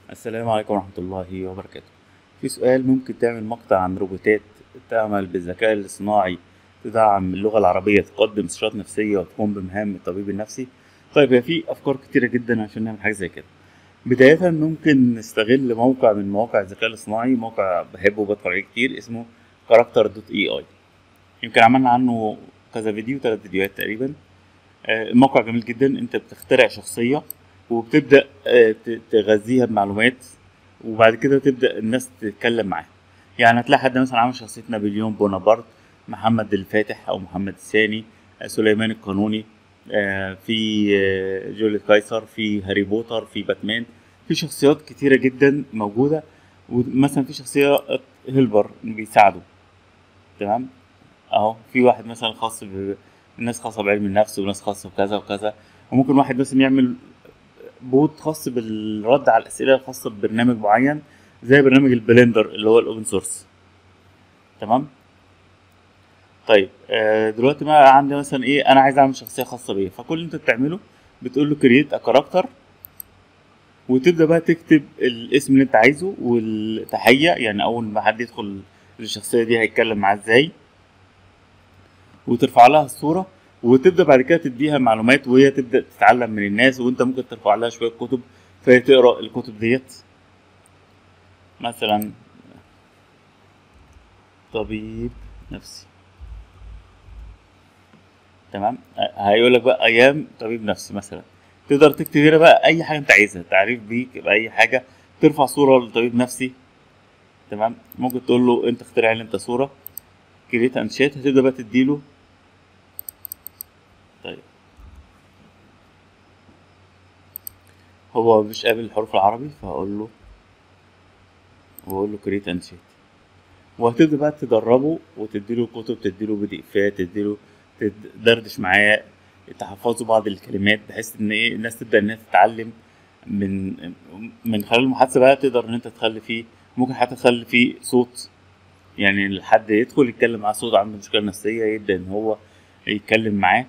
السلام عليكم ورحمة الله وبركاته في سؤال ممكن تعمل مقطع عن روبوتات تعمل بالذكاء الاصطناعي تدعم اللغة العربية تقدم استشارات نفسية وتقوم بمهام الطبيب النفسي طيب هي في أفكار كتيرة جدا عشان نعمل حاجة زي كده بداية ممكن نستغل موقع من مواقع الذكاء الاصطناعي موقع بحبه وبدخل عليه كتير اسمه كاركتر دوت اي اي يمكن عملنا عنه كذا فيديو ثلاث فيديوهات تقريبا آه، الموقع جميل جدا انت بتخترع شخصية وبتبدأ آه، ت- تغذيها بمعلومات وبعد كده تبدأ الناس تتكلم معاها يعني هتلاقي حد مثلا عامل شخصية نابليون بونابرت محمد الفاتح أو محمد الثاني آه، سليمان القانوني آه، في آه، جوليت قيصر في هاري بوتر في باتمان في شخصيات كتيرة جدا موجودة ومثلا في شخصية هيلبر بيساعده تمام اهو في واحد مثلا خاص ب ناس خاصة بعلم النفس وناس خاصة بكذا وكذا وممكن واحد مثلا يعمل بوت خاص بالرد على الأسئلة الخاصة ببرنامج معين زي برنامج البلندر اللي هو الأوبن سورس تمام طيب آه، دلوقتي بقى عندي مثلا ايه انا عايز اعمل شخصيه خاصه بيا فكل اللي انت بتعمله بتقول له كرييت ا كاركتر وتبدا بقى تكتب الاسم اللي انت عايزه والتحيه يعني اول ما حد يدخل الشخصيه دي هيتكلم معاه ازاي وترفع لها الصوره وتبدا بعد كده تديها معلومات وهي تبدا تتعلم من الناس وانت ممكن ترفع لها شويه كتب فهي تقرا الكتب ديت مثلا طبيب نفسي تمام هيقول لك بقى ايام طبيب نفسي مثلا تقدر تكتب هنا بقى اي حاجه انت عايزها تعريف بيك باي حاجه ترفع صوره لطبيب نفسي تمام ممكن تقول له انت اخترع لي انت صوره كريت انشات هتبدا بقى تديله طيب هو مش قابل الحروف العربي فهقول له واقول له كريت انشات وهتبدا بقى تدربه وتديله كتب تديله بي دي افات تديله تدردش معاه تحفظوا بعض الكلمات بحيث ان ايه الناس تبدا انها تتعلم من من خلال المحادثه بقى تقدر ان انت تخلي فيه ممكن حتى تخلي فيه صوت يعني الحد يدخل يتكلم معاه صوت عنده مشكله نفسيه يبدا ان هو يتكلم معاه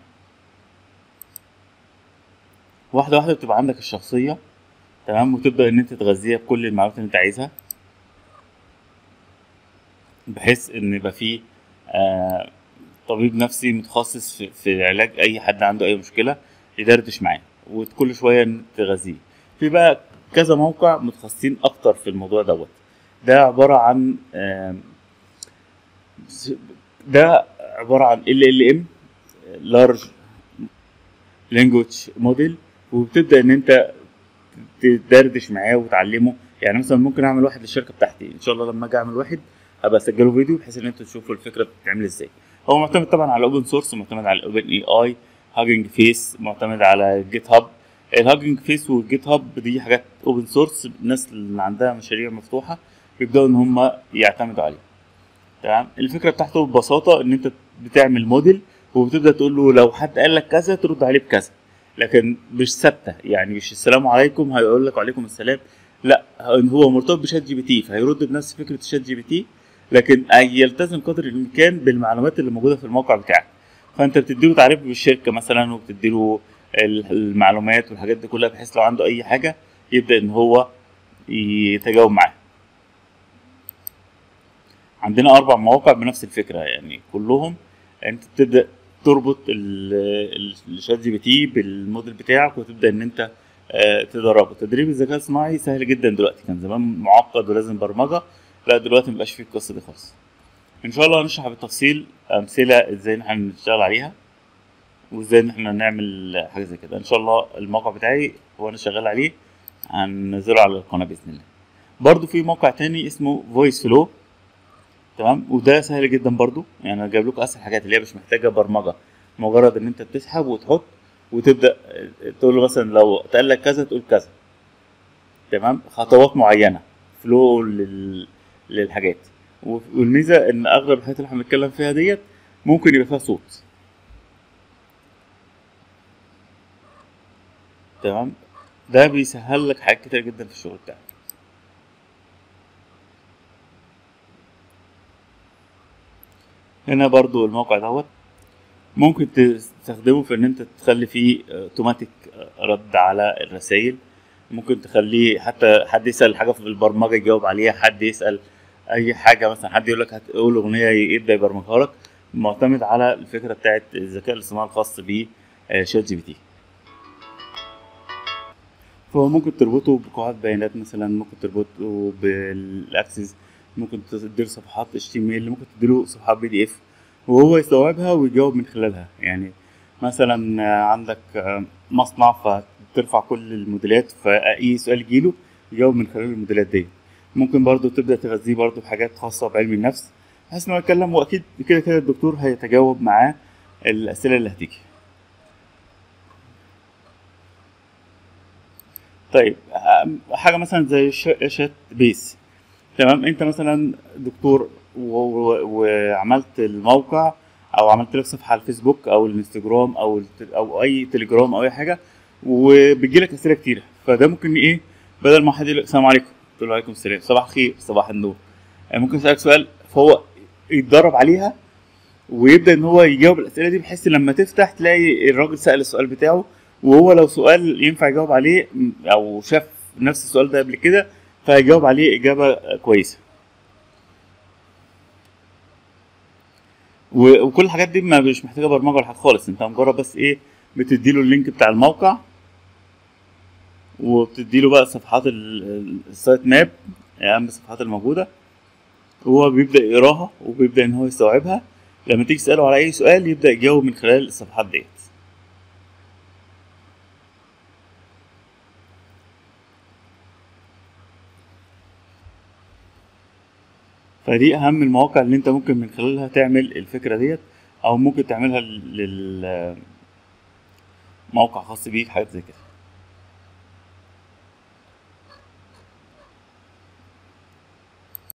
واحده واحده بتبقى عندك الشخصيه تمام وتبدا ان انت تغذيها بكل المعلومات اللي انت عايزها بحيث ان يبقى فيه آه طبيب نفسي متخصص في, في علاج اي حد عنده اي مشكله يدردش معاه وكل شويه تغذيه في بقى كذا موقع متخصصين اكتر في الموضوع دوت ده عباره عن آم، س- ده عباره عن ال ال ام لارج لانجوج موديل وبتبدا ان انت تدردش معاه وتعلمه يعني مثلا ممكن اعمل واحد للشركه بتاعتي ان شاء الله لما اجي اعمل واحد هبقى اسجله فيديو بحيث ان انتوا تشوفوا الفكره بتتعمل ازاي هو معتمد طبعا على اوبن سورس معتمد على اوبن اي اي هاجنج فيس معتمد على جيت هاب الهاجنج فيس والجيت هاب دي حاجات اوبن سورس الناس اللي عندها مشاريع مفتوحه بيبداوا ان هم يعتمدوا عليها تمام الفكره بتاعته ببساطه ان انت بتعمل موديل وبتبدا تقول له لو حد قال لك كذا ترد عليه بكذا لكن مش ثابته يعني مش السلام عليكم هيقول لك وعليكم السلام لا هو مرتبط بشات جي بي تي فهيرد بنفس فكره الشات جي بي تي لكن يلتزم قدر الامكان بالمعلومات اللي موجوده في الموقع بتاعك فانت بتديله تعريف بالشركه مثلا وبتديله ال- المعلومات والحاجات دي كلها بحيث لو عنده اي حاجه يبدا ان هو يتجاوب معاها عندنا اربع مواقع بنفس الفكره يعني كلهم انت بتبدا تربط ال- ال- الشات جي بي تي بالموديل بتاعك وتبدا ان انت آه، تدربه تدريب الذكاء الصناعي سهل جدا دلوقتي كان زمان معقد ولازم برمجه لا دلوقتي مبقاش فيه القصه دي خالص ان شاء الله هنشرح بالتفصيل امثله ازاي ان احنا نشتغل عليها وازاي ان احنا نعمل حاجه زي كده ان شاء الله الموقع بتاعي وانا شغال عليه هننزله على القناه باذن الله برضو في موقع تاني اسمه فويس فلو تمام وده سهل جدا برضو يعني انا جايب لكم اسهل حاجات اللي هي مش محتاجه برمجه مجرد ان انت بتسحب وتحط وتبدا تقول له مثلا لو اتقال لك كذا تقول كذا تمام خطوات معينه فلو لل... للحاجات والميزه ان اغلب الحاجات اللي احنا بنتكلم فيها ديت ممكن يبقى فيها صوت تمام ده بيسهل لك حاجات كتير جدا في الشغل بتاعك هنا برضو الموقع دوت ممكن تستخدمه في ان انت تخلي فيه اوتوماتيك رد على الرسائل ممكن تخليه حتى حد يسال حاجه في البرمجه يجاوب عليها حد يسال اي حاجه مثلا حد يقول لك هتقول اغنيه يبدا يبرمجها لك معتمد على الفكره بتاعت الذكاء الاصطناعي الخاص ب شات جي بي تي فهو ممكن تربطه بقواعد بيانات مثلا ممكن تربطه بالاكسس ممكن تديله صفحات اتش تي ام ال ممكن تديله صفحات بي دي اف وهو يستوعبها ويجاوب من خلالها يعني مثلا عندك مصنع فترفع كل الموديلات فاي سؤال يجيله يجاوب من خلال الموديلات دي ممكن برضو تبدا تغذيه برضو بحاجات خاصه بعلم النفس بحيث انه يتكلم واكيد كده كده الدكتور هيتجاوب معاه الاسئله اللي هتيجي طيب حاجه مثلا زي شات بيس تمام انت مثلا دكتور وعملت الموقع او عملت لك صفحه على الفيسبوك او الانستجرام او او اي تليجرام او اي حاجه وبتجي لك اسئله كتيره فده ممكن ايه بدل ما حد يقول لك السلام عليكم تقول له عليكم السلام صباح الخير صباح النور يعني ممكن يسالك سؤال فهو يتدرب عليها ويبدا ان هو يجاوب الاسئله دي بحيث لما تفتح تلاقي الراجل سال السؤال بتاعه وهو لو سؤال ينفع يجاوب عليه او شاف نفس السؤال ده قبل كده فهيجاوب عليه اجابه كويسه وكل الحاجات دي ما مش محتاجه برمجه ولا حاجه خالص انت مجرد بس ايه بتديله اللينك بتاع الموقع وبتديله بقى صفحات السايت ماب اهم الصفحات الموجوده هو بيبدا يقراها وبيبدا ان هو يستوعبها لما تيجي تساله على اي سؤال يبدا يجاوب من خلال الصفحات ديت فدي اهم المواقع اللي انت ممكن من خلالها تعمل الفكره ديت او ممكن تعملها لل موقع خاص بيك حاجات زي كده